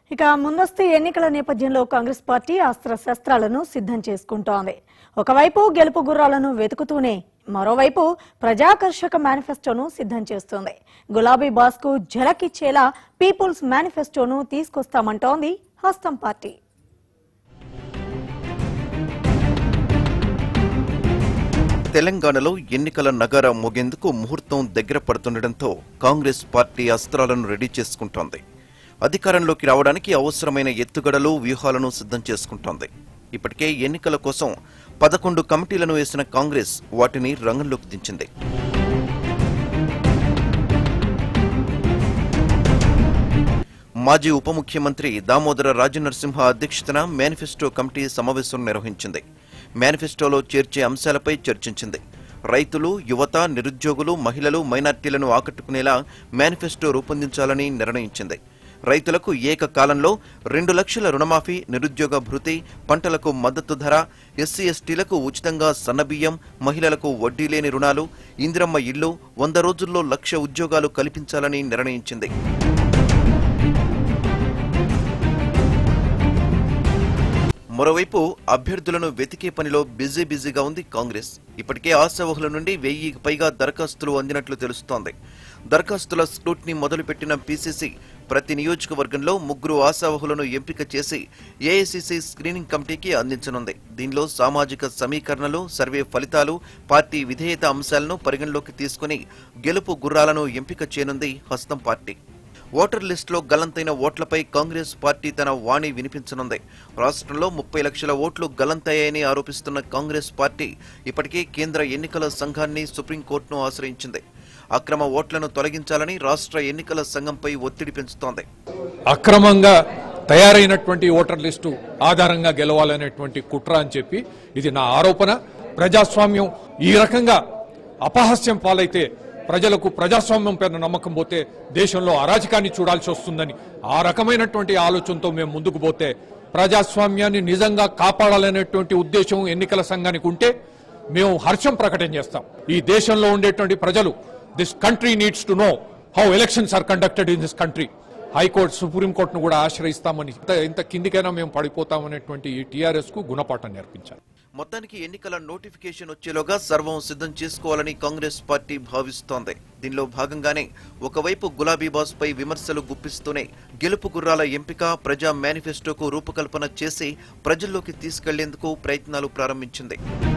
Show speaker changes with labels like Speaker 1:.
Speaker 1: ఇక ముందస్తు ఎన్నికల నేపథ్యంలో కాంగ్రెస్ పార్టీ అస్త్ర శస్త్రాలను సిద్ధం చేసుకుంటోంది ఒకవైపు గెలుపు గుర్రాలను వెతుకుతూనే మరోవైపు ప్రజాకర్షక మేనిఫెస్టోను సిద్ధం చేస్తోంది గులాబీ బాస్ కు ఝలకిచ్చేలా పీపుల్స్ మేనిఫెస్టోను తీసుకొస్తామంటోంది హస్తం పార్టీ
Speaker 2: తెలంగాణలో ఎన్నికల నగారా మోగేందుకు ముహూర్తం దగ్గర పడుతుండటంతో కాంగ్రెస్ పార్టీ అస్త్రాలను రెడీ చేసుకుంటోంది అధికారంలోకి రావడానికి అవసరమైన ఎత్తుగడలు వ్యూహాలను సిద్ధం చేసుకుంటోంది ఇప్పటికే ఎన్నికల కోసం పదకొండు కమిటీలను వేసిన కాంగ్రెస్ వాటిని రంగంలోకి దించింది మాజీ ఉప ముఖ్యమంత్రి దామోదర రాజనరసింహ అధ్యక్షతన మేనిఫెస్టో కమిటీ సమావేశం నిర్వహించింది మేనిఫెస్టోలో చేర్చే అంశాలపై చర్చించింది రైతులు యువత నిరుద్యోగులు మహిళలు మైనార్టీలను ఆకట్టుకునేలా మేనిఫెస్టో రూపొందించాలని నిర్ణయించింది రైతులకు ఏకకాలంలో రెండు లక్షల రుణమాఫీ నిరుద్యోగ భృతి పంటలకు మద్దతు ధర ఎస్సీ ఎస్టీలకు ఉచితంగా సన్నబియ్యం మహిళలకు వడ్డీ లేని రుణాలు ఇందిరమ్మ ఇల్లు వంద రోజుల్లో లక్ష ఉద్యోగాలు కల్పించాలని నిర్ణయించింది మరోవైపు అభ్యర్థులను వెతికే పనిలో బిజీ బిజీగా ఉంది కాంగ్రెస్ ఇప్పటికే ఆశావహుల నుండి వెయ్యికి పైగా దరఖాస్తులు అందినట్లు తెలుస్తోంది దరఖాస్తుల స్క్రూట్ని మొదలుపెట్టిన పీసీసీ ప్రతి నియోజకవర్గంలో ముగ్గురు ఆశావహులను ఎంపిక చేసి ఏఐసీసీ స్క్రీనింగ్ కమిటీకి అందించనుంది దీనిలో సామాజిక సమీకరణలు సర్వే ఫలితాలు పార్టీ విధేయత అంశాలను పరిగణలోకి తీసుకుని గెలుపు గుర్రాలను ఎంపిక చేయనుంది హస్తం పార్టీ ఓటర్ లిస్టులో గల్లంతైన ఓట్లపై కాంగ్రెస్ పార్టీ తన వాణి వినిపించనుంది రాష్ట్రంలో ముప్పై లక్షల ఓట్లు గల్లంతయ్యాయని ఆరోపిస్తున్న కాంగ్రెస్ పార్టీ ఇప్పటికే కేంద్ర ఎన్నికల సంఘాన్ని సుప్రీంకోర్టును ఆశ్రయించింది అక్రమ ఓట్లను తొలగించాలని రాష్ట్ర ఎన్నికల సంఘంపై ఒత్తిడి పెంచుతోంది
Speaker 3: అక్రమంగా తయారైనటువంటి ఓటర్ లిస్టు ఆధారంగా గెలవాలనేటువంటి కుట్ర అని చెప్పి ఇది నా ఆరోపణ ప్రజాస్వామ్యం ఈ రకంగా అపహాస్యం పాలైతే ప్రజలకు ప్రజాస్వామ్యం పైన నమ్మకం పోతే దేశంలో అరాజకాన్ని చూడాల్సి వస్తుందని ఆ రకమైనటువంటి ఆలోచనతో మేము ముందుకు పోతే ప్రజాస్వామ్యాన్ని నిజంగా కాపాడాలనేటువంటి ఉద్దేశం ఎన్నికల సంఘానికి ఉంటే మేము హర్షం ప్రకటన చేస్తాం ఈ దేశంలో ఉండేటువంటి ప్రజలు this country needs to know how elections are conducted in this country high court సుప్రీంకోర్టును కూడా ఆశ్రయిస్తామని ఇంత- ఇంత కిందికైనా మేము పడిపోతామనేటువంటి ఈ టీఆర్ఎస్ కు గుణపాఠం నేర్పించాలి
Speaker 2: మొత్తానికి ఎన్నికల నోటిఫికేషన్ వచ్చేలోగా సర్వం సిద్ధం చేసుకోవాలని కాంగ్రెస్ పార్టీ భావిస్తోంది దీనిలో భాగంగానే ఒకవైపు గులాబీ బాస్ పై విమర్శలు గుప్పిస్తూనే గెలుపు గుర్రాల ఎంపిక ప్రజా మేనిఫెస్టోకు రూపకల్పన చేసి ప్రజల్లోకి తీసుకెళ్లేందుకు ప్రయత్నాలు ప్రారంభించింది